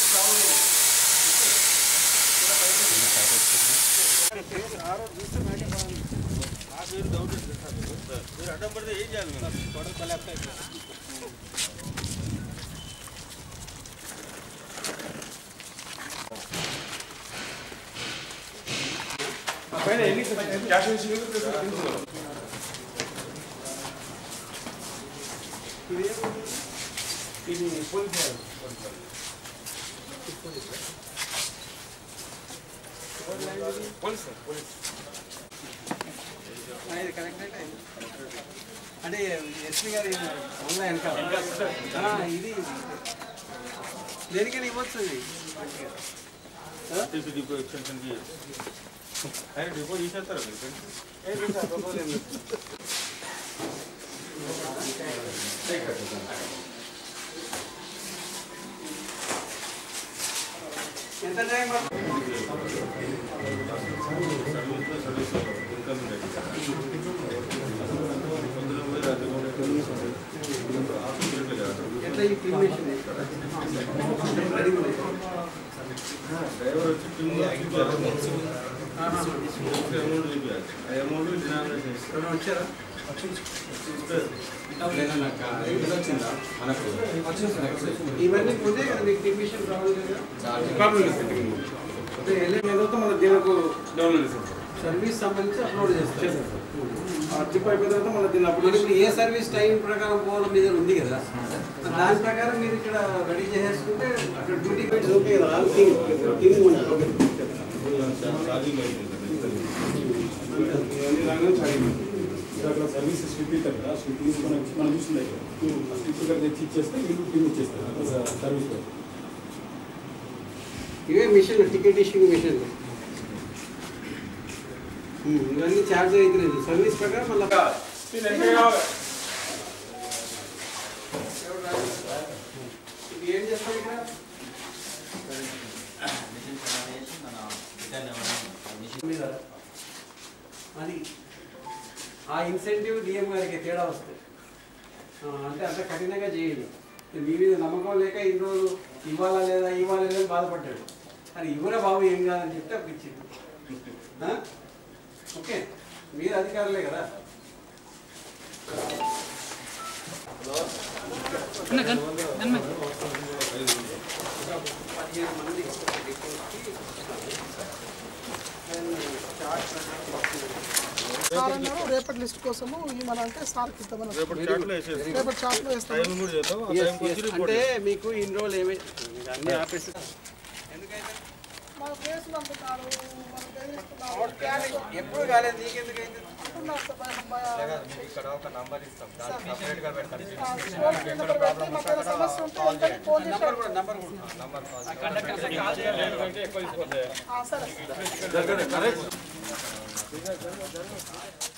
అడ్డం పడితే ఏం చేయాలి ఇది పోలీస్ పోలీస్ పోలీస్ ఇది కరెక్ట్ అయితే అంటే ఎస్పీ గారు ఉన్నాయి వెనకాల ఆ, ఇది దేనికైనా ఇవ్వచ్చు ఇది ఆర్టీసీ డిపో ఎక్స్టెన్షన్కి ఆయన డిపో తీసేస్తారా మీరు ఏ లేదు సార్, ప్రపోజల్ ఏం లేదు. ఎంత టైం పడుతుంది? సర్వీస్ సర్వీస్ ఇన్కమ్ ఉండేది పొద్దున పోయి రాత్రి హాస్పిటల్ కదా ఎట్లా ఈ క్రిమినేషన్ డ్రైవర్ వచ్చి పింగ్ అమౌంట్ చూపించాలి ఆ అమౌంట్ డినామినేట్ చేస్తారు వచ్చారా ఇవన్నీ పోతే కదా మీకు క్రిమినేషన్ ప్రాబ్లం లేదా ప్రాబ్లం లేదు సార్ అంటే ఎల్ఏ- ఏదైతే మన దీనికి డౌన్లోడ్ చేస్తాం సార్ సర్వీస్ సంబంధించి అప్లోడ్ చేస్తారు చేస్తాం సార్ ఆ జిప్ అయిపోయిన తర్వాత మన దీన్ని మరి అప్లోడ్ ఇప్పుడు ఏ సర్వీస్ టైం ప్రకారం పోవడం మీద ఉంది కదా దాని ప్రకారం మీరు ఇక్కడ రెడీ చేసేసుకుంటే అక్కడ డ్యూటీ పెట్టి ఓకే కదా థింగ్ థింగ్ ఓకే ఛార్జింగ్ అయిపోయింది ఇవన్నీ రాగానే చాలు. అక్కడ సర్వీస్ స్లిప్ ఇస్తారు కదా స్లిప్ తీసి మనం మనం చూస్తుంది ఆ స్లిప్ ఇక్కడ తెచ్చి ఇచ్చేస్తే వీళ్ళు టీమ్ ఇచ్చేస్తారు అక్కడ సర్వీస్ లో ఇవే మిషన్ టికెట్ ఇష్యూంగ్ మిషన్ ఇవన్నీ ఛార్జ్ అవుతున్నాయి సర్వీస్ ప్రకారం మళ్ళీ ఇది ఏం చేస్తాం ఇక్కడ మీద అది ఆ ఇన్సెంటివ్ డిఎం గారికి తేడా వస్తుంది ఆ, అంటే అంత కఠినంగా చేయండి మీ మీద నమ్మకం లేక ఇన్ని రోజులు ఇవ్వాలా లేదా ఇవ్వాలా లేదా అని బాధపడ్డాడు అది ఇవ్వరా బాబు ఏం కాదని చెప్తే అప్పుడు ఇచ్చింది ఆ? ఓకే మీరు అధికారులే కదా పదిహేను మంది సార్ అన్నారు రేపటి లిస్ట్ కోసము ఇవ్వమంటే సార్కి ఇద్దామని రేపటి చాట్లో వేసేసి రేపటి చాట్లో వేస్తాం టైం కూడా చేద్దాం ఆ Yes, టైంకి వచ్చి yes. రిపోర్ట్ అంటే మీకు ఇన్ని రోజులు ఏమై అన్ని ఆపేసి ఎందుకైతే మా కేసులు అమ్ముతారు మన బెదిరిస్తున్నారు ఎప్పుడు కాలేదు నీకెందుకైంది అంటున్నారు సార్ భయం, భయం. ఇక్కడ ఒక నంబర్ ఇస్తాం దాన్ని సపరేట్ గా పెడతాం ఆ, టోల్ ఫ్రీ నెంబర్ పెట్టి మాకు ఏదైనా సమస్య ఉంటే వెంటనే ఫోన్ చేసి నంబర్ కూడా నంబర్ కూడా నంబర్ కాల్ ఆ, సరే కరెక్ట్